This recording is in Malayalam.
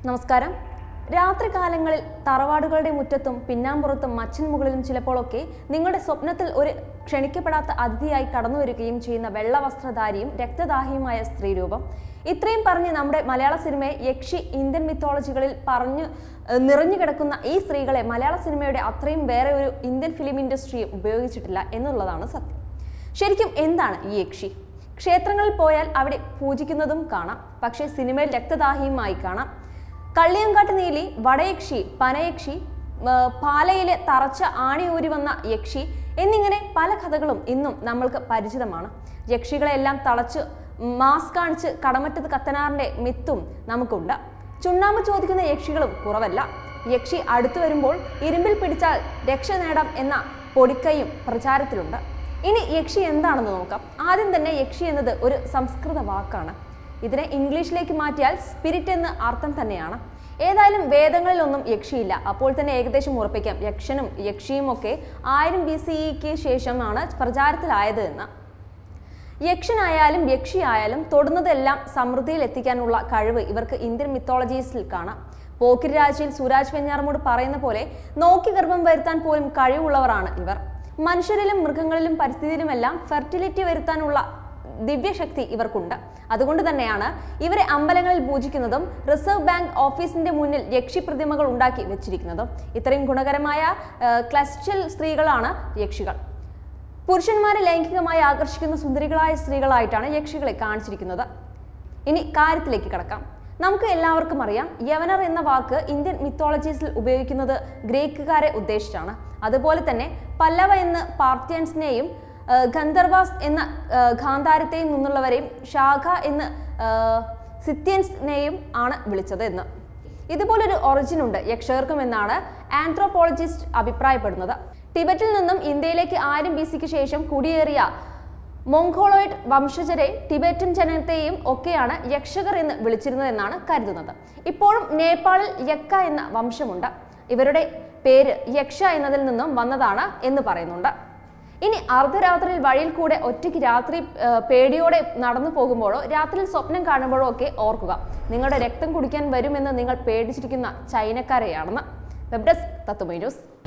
നമസ്കാരം രാത്രികാലങ്ങളിൽ തറവാടുകളുടെ മുറ്റത്തും പിന്നാമ്പുറത്തും മച്ചിൻ മുകളിലും ചിലപ്പോഴൊക്കെ നിങ്ങളുടെ സ്വപ്നത്തിൽ ഒരു ക്ഷണിക്കപ്പെടാത്ത അതിഥിയായി കടന്നു വരികയും ചെയ്യുന്ന വെള്ളവസ്ത്രധാരിയും രക്തദാഹിയുമായ സ്ത്രീരൂപം ഇത്രയും പറഞ്ഞ് നമ്മുടെ മലയാള സിനിമയെ യക്ഷി ഇന്ത്യൻ മിത്തോളജികളിൽ പറഞ്ഞു ഏഹ്, നിറഞ്ഞു കിടക്കുന്ന ഈ സ്ത്രീകളെ മലയാള സിനിമയുടെ അത്രയും വേറെ ഒരു ഇന്ത്യൻ ഫിലിം ഇൻഡസ്ട്രിയും ഉപയോഗിച്ചിട്ടില്ല എന്നുള്ളതാണ് സത്യം ശരിക്കും എന്താണ് ഈ യക്ഷി ക്ഷേത്രങ്ങളിൽ പോയാൽ അവിടെ പൂജിക്കുന്നതും കാണാം പക്ഷേ സിനിമയിൽ രക്തദാഹിയുമായി കാണാം കള്ളിയങ്കാട്ട് നീലി വടയക്ഷി പനയക്ഷി ആ, പാലയിലെ തറച്ച ആണിയൂരി വന്ന യക്ഷി എന്നിങ്ങനെ പല കഥകളും ഇന്നും നമ്മൾക്ക് പരിചിതമാണ് യക്ഷികളെല്ലാം തളച്ച് മാസ് കാണിച്ച് കടമറ്റത്ത് കത്തനാറിന്റെ മിത്തും നമുക്കുണ്ട് ചുണ്ണാമ്പ് ചോദിക്കുന്ന യക്ഷികളും കുറവല്ല യക്ഷി അടുത്തു വരുമ്പോൾ ഇരുമ്പിൽ പിടിച്ചാൽ രക്ഷ നേടാം എന്ന പൊടിക്കൈയും പ്രചാരത്തിലുണ്ട് ഇനി യക്ഷി എന്താണെന്ന് നോക്കാം ആദ്യം തന്നെ യക്ഷി എന്നത് ഒരു സംസ്കൃത വാക്കാണ് ഇതിനെ ഇംഗ്ലീഷിലേക്ക് മാറ്റിയാൽ സ്പിരിറ്റ് എന്ന് അർത്ഥം തന്നെയാണ് ഏതായാലും വേദങ്ങളിലൊന്നും യക്ഷിയില്ല അപ്പോൾ തന്നെ ഏകദേശം ഉറപ്പിക്കാം യക്ഷനും യക്ഷിയും ഒക്കെ ആയിരം ബി സി ഇക്ക് ശേഷമാണ് പ്രചാരത്തിലായത് എന്ന് യക്ഷനായാലും യക്ഷിയായാലും തൊടുന്നതെല്ലാം സമൃദ്ധിയിൽ എത്തിക്കാനുള്ള കഴിവ് ഇവർക്ക് ഇന്ത്യൻ മിത്തോളജീസിൽ കാണാം പോക്കിരി രാജയിൽ സുരാജ് വെഞ്ഞാറമൂട് പറയുന്ന പോലെ നോക്കി ഗർഭം വരുത്താൻ പോലും കഴിവുള്ളവരാണ് ഇവർ മനുഷ്യരിലും മൃഗങ്ങളിലും പരിസ്ഥിതിയിലുമെല്ലാം ഫെർട്ടിലിറ്റി വരുത്താനുള്ള ദിവ്യശക്തി ഇവർക്കുണ്ട് അതുകൊണ്ട് തന്നെയാണ് ഇവരെ അമ്പലങ്ങളിൽ പൂജിക്കുന്നതും റിസർവ് ബാങ്ക് ഓഫീസിന്റെ മുന്നിൽ യക്ഷി പ്രതിമകൾ ഉണ്ടാക്കി വെച്ചിരിക്കുന്നതും ഇത്രയും ഗുണകരമായ ക്ലസ്റ്റൽ സ്ത്രീകളാണ് യക്ഷികൾ പുരുഷന്മാരെ ലൈംഗികമായി ആകർഷിക്കുന്ന സുന്ദരികളായ സ്ത്രീകളായിട്ടാണ് യക്ഷികളെ കാണിച്ചിരിക്കുന്നത് ഇനി കാര്യത്തിലേക്ക് കിടക്കാം നമുക്ക് എല്ലാവർക്കും അറിയാം യവനർ എന്ന വാക്ക് ഇന്ത്യൻ മിത്തോളജീസിൽ ഉപയോഗിക്കുന്നത് ഗ്രേക്കുകാരെ ഉദ്ദേശിച്ചാണ് അതുപോലെ തന്നെ പല്ലവ എന്ന് പാർത്യൻസിനെയും ആ, ഗന്ധർവാസ് എന്ന ആ, ഗാന്ധാരത്തെയും നിന്നുള്ളവരെയും ശാഖ എന്ന് ആ, സിത്യൻസിനെയും ആണ് വിളിച്ചത് എന്ന് ഇതുപോലൊരു ഒറിജിൻ ഉണ്ട് യക്ഷകർക്കും എന്നാണ് ആന്ത്രോപോളജിസ്റ്റ് അഭിപ്രായപ്പെടുന്നത് ടിബറ്റിൽ നിന്നും ഇന്ത്യയിലേക്ക് ആയിരം ബി സിക്ക് ശേഷം കുടിയേറിയ മൊങ്കോളോയിഡ് വംശജരെ ടിബറ്റൻ ജനത്തെയും ഒക്കെയാണ് യക്ഷകർ എന്ന് വിളിച്ചിരുന്നതെന്നാണ് കരുതുന്നത് ഇപ്പോഴും നേപ്പാളിൽ യക്ക എന്ന വംശമുണ്ട് ഇവരുടെ പേര് യക്ഷ എന്നതിൽ നിന്നും വന്നതാണ് എന്ന് പറയുന്നുണ്ട് ഇനി അർദ്ധരാത്രിയിൽ വഴിയിൽ കൂടെ ഒറ്റയ്ക്ക് രാത്രി ആ, പേടിയോടെ നടന്നു പോകുമ്പോഴോ രാത്രിയിൽ സ്വപ്നം കാണുമ്പോഴോ ഒക്കെ ഓർക്കുക നിങ്ങളുടെ രക്തം കുടിക്കാൻ വരുമെന്ന് നിങ്ങൾ പേടിച്ചിരിക്കുന്ന ചൈനക്കാരെയാണെന്ന് വെബ് ഡെസ്ക് തത്വമൈ ന്യൂസ്